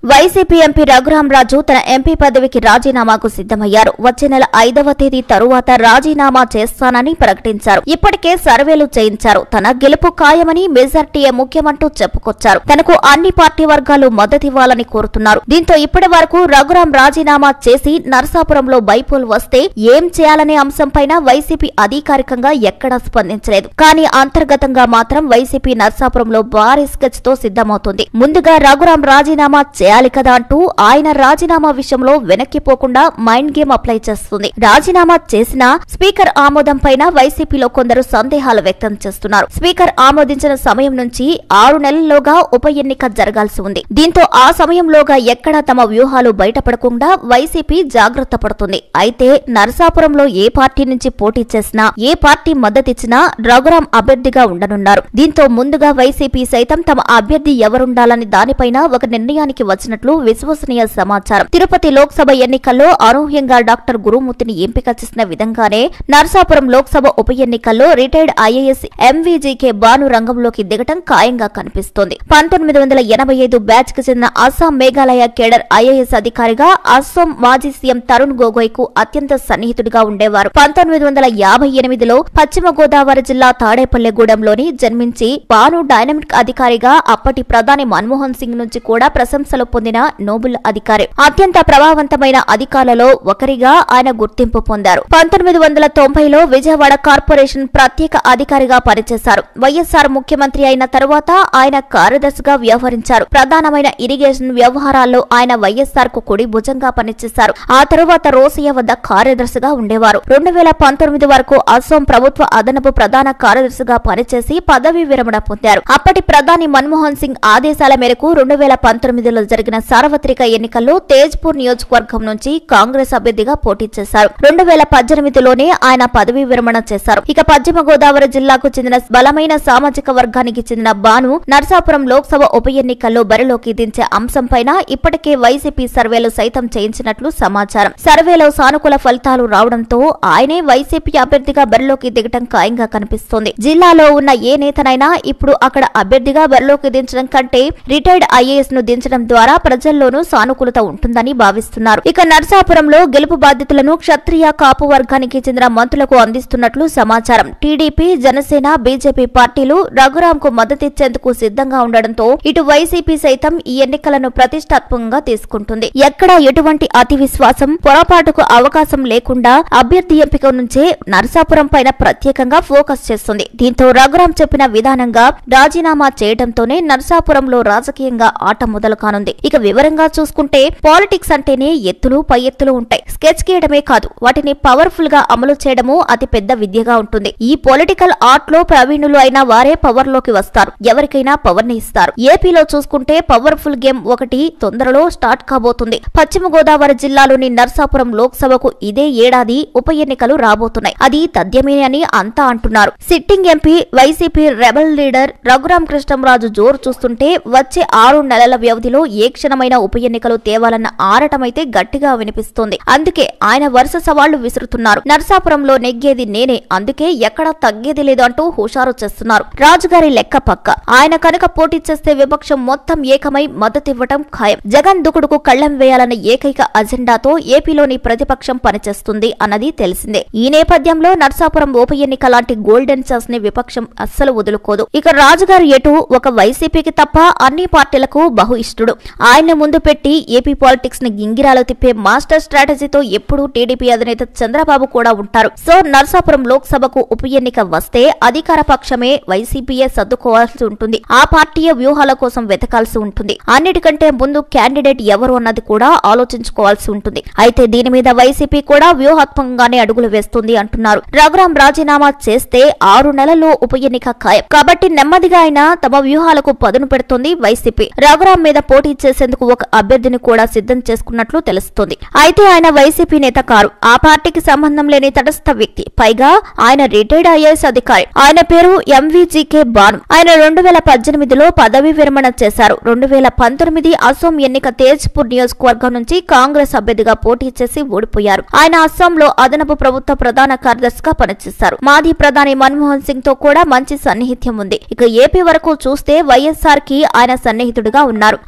YCP MP Raghurama Raju తన MP పదవికి రాజీనామాకు సిద్దమయ్యారు వచ్చే నెల ఐదవ తేదీ తరువాత రాజీనామా చేస్తానని ప్రకటించారు ఇప్పటికే సర్వేలు చేయించారు తన గెలుపు ఖాయమని మెజార్టీయే ముఖ్యమంటూ చెప్పుకొచ్చారు తనకు అన్ని పార్టీ వర్గాలు మద్దతివ్వాలని కోరుతున్నారు దీంతో ఇప్పటి వరకు రఘురాం రాజీనామా చేసి నరసాపురంలో బైపోల్ వస్తే ఏం చేయాలనే అంశంపైన వైసీపీ అధికారికంగా ఎక్కడా స్పందించలేదు కానీ అంతర్గతంగా మాత్రం వైసీపీ నరసాపురంలో భారీ స్కెచ్ తో సిద్దమవుతుంది ముందుగా రఘురాం రాజీనామా చేయాలి కదా అంటూ ఆయన రాజీనామా విషయంలో వెనక్కిపోకుండా మైండ్ గేమ్ అప్లై చేస్తుంది రాజీనామా చేసినా స్పీకర్ ఆమోదం పైన వైసీపీలో కొందరు సందేహాలు వ్యక్తం చేస్తున్నారు స్పీకర్ ఆమోదించిన సమయం నుంచి ఆరు నెలల్లోగా ఉప ఎన్నిక జరగాల్సి ఉంది దీంతో ఆ సమయంలోగా ఎక్కడా తమ వ్యూహాలు బయటపడకుండా వైసీపీ జాగ్రత్త పడుతుంది అయితే నరసాపురంలో ఏ పార్టీ నుంచి పోటీ చేసినా ఏ పార్టీ మద్దతిచ్చినా రఘురాం అభ్యర్థిగా ఉండనున్నారు దీంతో ముందుగా వైసీపీ సైతం తమ అభ్యర్థి ఎవరుండాలని దానిపైన ఒక నిర్ణయానికి వచ్చినట్లు విశ్వసనీయ సమాచారం తిరుపతి లోక్సభ ఎన్నికల్లో అనూహ్యంగా డాక్టర్ గురుమూర్తిని ఎంపిక చేసిన విధంగానే నరసాపురం లోక్సభ ఉప ఎన్నికల్లో రిటైర్డ్ ఐఏఎస్ ఎంవీజీకే బాను రంగంలోకి దిగటం ఖాయంగా కనిపిస్తోంది పంతొమ్మిది వందల ఎనభై ఐదు బ్యాచ్ కు చెందిన అస్సాం మేఘాలయ కేడర్ ఐఏఎస్ అధికారిగా అస్సాం మాజీ సీఎం తరుణ్ గొగోయ్ కు అత్యంత సన్నిహితుడిగా ఉండేవారు పంతొమ్మిది వందల యాభై ఎనిమిదిలో పశ్చిమ గోదావరి జిల్లా తాడేపల్లెగూడెంలోని జన్మించి బాను డైనమిక్ అధికారిగా అప్పటి ప్రధాని మన్మోహన్ సింగ్ నుంచి కూడా ప్రశంసలు పొందిన నోబుల్ అధికారి అత్యంత ప్రభావవంతమైన అధికారులలో ఒకరిగా ఆయన గుర్తింపు పొందారు పంతొమ్మిది వందల తొంభైలో విజయవాడ కార్పొరేషన్ ప్రత్యేక అధికారిగా పనిచేశారు వైఎస్ఆర్ ముఖ్యమంత్రి అయిన తరువాత ఆయన కార్యదర్శిగా వ్యవహరించారు ప్రధానమైన ఇరిగేషన్ వ్యవహారాల్లో ఆయన వైఎస్ఆర్ కు కుడి భుజంగా పనిచేశారు ఆ తరువాత రోసయ్య వద్ద కార్యదర్శిగా ఉండేవారు రెండు వేల పంతొమ్మిది వరకు అస్సాం ప్రభుత్వ అదనపు ప్రధాన కార్యదర్శిగా పనిచేసి పదవీ విరమణ పొందారు అప్పటి ప్రధాని మన్మోహన్ సింగ్ ఆదేశాల మేరకు రెండు వేల పంతొమ్మిదిలో జరిగిన సార్వత్రిక ఎన్నికల్లో తేజ్పూర్ నియోజకవర్గం నుంచి కాంగ్రెస్ అభ్యర్థిగా పోటీ చేశారు రెండు వేల పద్దెనిమిదిలోనే ఆయన పదవీ విరమణ చేశారు ఇక పశ్చిమ గోదావరి జిల్లాకు చెందిన బలమైన సామాజిక వర్గానికి చెందిన బాను నర్సాపురం లోక్సభ ఉప ఎన్నికల్లో బరిలోకి దించే అంశంపైన ఇప్పటికే వైసీపీ సర్వేలు సైతం చేయించినట్లు సమాచారం సర్వేలో సానుకూల ఫలితాలు రావడంతో ఆయనే వైసీపీ అభ్యర్థిగా బరిలోకి దిగటం ఖాయంగా కనిపిస్తోంది జిల్లాలో ఉన్న ఏ నేతనైనా ఇప్పుడు అక్కడ అభ్యర్థిగా బరిలోకి దించడం కంటే రిటైర్డ్ ఐఏఎస్ ను దించడం ద్వారా ప్రజల్లోనూ సానుకూలత ఉంటుందని భావిస్తున్నారు ఇక నర్సాపురంలో గెలుపు బాధ్యతలను క్షత్రియ కాపు వర్గానికి చెందిన మంత్రులకు అందిస్తున్నట్లు సమాచారం టీడీపీ జనసేన బీజేపీ పార్టీలు రఘురాం కు మద్దతిచ్చేందుకు సిద్ధంగా ఉండడంతో ఇటు వైసీపీ సైతం ఈ ఎన్నికలను ప్రతిష్టాత్మకంగా తీసుకుంటుంది ఎక్కడా ఎటువంటి అతి విశ్వాసం పొరపాటుకు అవకాశం లేకుండా అభ్యర్థి ఎంపిక నుంచే నరసాపురం పైన ప్రత్యేకంగా ఫోకస్ చేస్తుంది దీంతో రఘురాం చెప్పిన విధానంగా రాజీనామా చేయడంతోనే నరసాపురంలో రాజకీయంగా ఆట మొదలు కానుంది ఇక వివరంగా చూసుకుంటే పాలిటిక్స్ అంటేనే ఎత్తులు పై ఎత్తులు ఉంటాయి స్కెచ్ గీయడమే కాదు వాటిని పవర్ఫుల్ గా అమలు చేయడము అతి పెద్ద విద్యగా ఉంటుంది ఈ పొలిటికల్ ఆర్ట్ లో ప్రవీణులు అయిన వారే పవర్ లోకి వస్తారు ఎవరికైనా పవర్ ని ఇస్తారు ఏపీలో చూసుకుంటే పవర్ఫుల్ గేమ్ ఒకటి తొందరలో స్టార్ట్ కాబోతుంది పశ్చిమ గోదావరి జిల్లాలోని నర్సాపురం లోక్సభకు ఇదే ఏడాది ఉప ఎన్నికలు రాబోతున్నాయి అది తథ్యమే అని అంతా అంటున్నారు sitting MP YCP rebel leader Raghuram Krishnamraju జోరు చూస్తుంటే వచ్చే ఆరు నెలల వ్యవధిలో ఏ క్షణమైన ఉప ఎన్నికలు తేవాలన్న ఆరటమైతే గట్టిగా వినిపిస్తోంది అందుకే ఆయన వరుస సవాళ్లు విసురుతున్నారు నరసాపురంలో నెగ్గేది నేనే అందుకే ఎక్కడా తగ్గేది లేదు అంటూ హుషారు చేస్తున్నారు రాజుగారి లెక్క పక్క ఆయన కనుక పోటీ చేస్తే విపక్షం మొత్తం ఏకమై మద్దతివ్వటం ఖాయం జగన్ దుకుడుకు కళ్లెం వేయాలన్న ఏకైక అజెండాతో ఏపీలోని ప్రతిపక్షం పనిచేస్తుంది అన్నది తెలిసిందే ఈ నేపథ్యంలో నర్సాపురం ఉప ఎన్నిక లాంటి గోల్డెన్ ఛాన్స్ ని విపక్షం అస్సలు వదులుకోదు ఇక రాజుగారు ఎటు ఒక వైసీపీకి తప్ప అన్ని పార్టీలకు బహు ఇష్టడు ఆయన ముందు పెట్టి ఏపీ పాలిటిక్స్ ని గింగిరాలు తిప్పే మాస్టర్ స్ట్రాటజీతో ఎప్పుడూ టీడీపీ అధినేత చంద్రబాబు కూడా ఉంటారు సో నర్సాపురం లోక్సభకు ఉప ఎన్నిక వస్తే అధికార పక్షమే వైసీపీయే సర్దుకోవాల్సి ఉంటుంది ఆ పార్టీయే వ్యూహాల కోసం వెతకాల్సి ఉంటుంది అన్నిటికంటే ముందు క్యాండిడేట్ ఎవరు అన్నది కూడా ఆలోచించుకోవాల్సి ఉంటుంది అయితే దీని మీద వైసీపీ కూడా వ్యూహాత్మకంగానే అడుగులు వేస్తుంది అంటున్నారు రఘురాం రాజీనామా చేస్తే ఆరు నెలల్లో ఉప ఎన్నిక ఖాయం కాబట్టి నెమ్మదిగా అయినా తమ వ్యూహాలకు పదును పెడుతోంది వైసీపీ రఘురాం మీద పోటీ చేసేందుకు ఒక అభ్యర్థిని కూడా సిద్ధం చేసుకున్నట్లు తెలుస్తోంది అయితే ఆయన వైసీపీ నేత కారు ఆ పార్టీకి సంబంధం లేని తటస్థ వ్యక్తి పైగా ఆయన రిటైర్డ్ ఐఏఎస్ అధికారి ఆయన పేరు ఎంవీజీకే బాను ఆయన రెండు వేల పద్దెనిమిదిలో పదవీ విరమణ చేశారు రెండు వేల పంతొమ్మిది అసోం ఎన్నిక తేజ్పూర్ నియోజకవర్గం నుంచి కాంగ్రెస్ అభ్యర్థిగా పోటీ చేసి ఓడిపోయారు ఆయన అస్సాంలో అదనపు ప్రభుత్వ ప్రధాన కార్యదర్శిగా పనిచేశారు మాజీ ప్రధాని మన్మోహన్ సింగ్ తో కూడా మంచి సన్నిహిత్యం ఉంది ఇక ఏపీ వరకు చూస్తే వైఎస్ఆర్ కి ఆయన సన్నిహితుడిగా ఉన్నారు ఆయన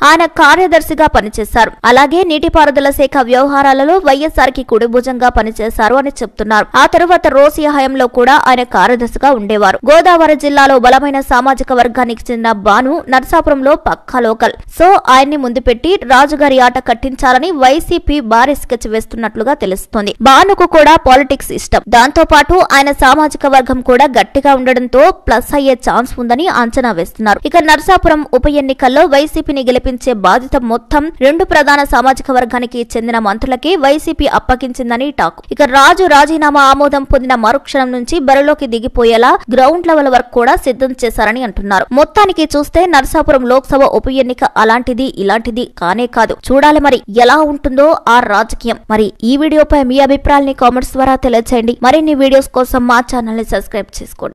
కార్యదర్శిగా పనిచేశారు అలాగే నీటిపారుదల శాఖ వ్యవహారాలలో వైఎస్ఆర్ కి కుడిభుజంగా పనిచేశారు అని చెప్తున్నారు ఆ తరువాత రోసియా హయాంలో కూడా ఆయన కార్యదర్శిగా ఉండేవారు గోదావరి జిల్లాలో బలమైన సామాజిక వర్గానికి చెందిన బాను నర్సాపురంలో పక్కా లోకల్ సో ఆయన్ని ముందు పెట్టి రాజుగారి ఆట కట్టించాలని వైసీపీ భారీ స్కెచ్ వేస్తున్నట్లుగా తెలుస్తోంది బానుకు కూడా పాలిటిక్స్ ఇష్టం దాంతో పాటు ఆయన సామాజిక వర్గం కూడా గట్టిగా ఉండడంతో ప్లస్ అయ్యే ఛాన్స్ ఉందని అంచనా వేస్తున్నారు ఇక నర్సాపురం ఉప ఎన్నికల్లో వైసీపీని గెలిపించే బాధ్యత మొత్తం రెండు ప్రధాన సామాజిక వర్గానికి చెందిన మంత్రులకి వైసీపీ అప్పగించిందని టాక్ ఇక రాజు రాజీనామా ఆమోదం పొందిన మరుక్షణం నుంచి బరిలోకి దిగిపోయేలా గ్రౌండ్ లెవెల్ వరకు కూడా సిద్ధం చేశారని అంటున్నారు మొత్తానికి చూస్తే నర్సాపురం లోక్సభ ఉప ఎన్నిక అలాంటిది ఇలాంటిది కానే కాదు చూడాలి మరి ఎలా ఉంటుందో ఆ రాజకీయం మరి ఈ వీడియోపై మీ అభిప్రాయాల్ని కామెంట్స్ ద్వారా తెలియచేయండి మరిన్ని వీడియోస్ కోసం మా ఛానల్ ని సబ్స్క్రైబ్ చేసుకోండి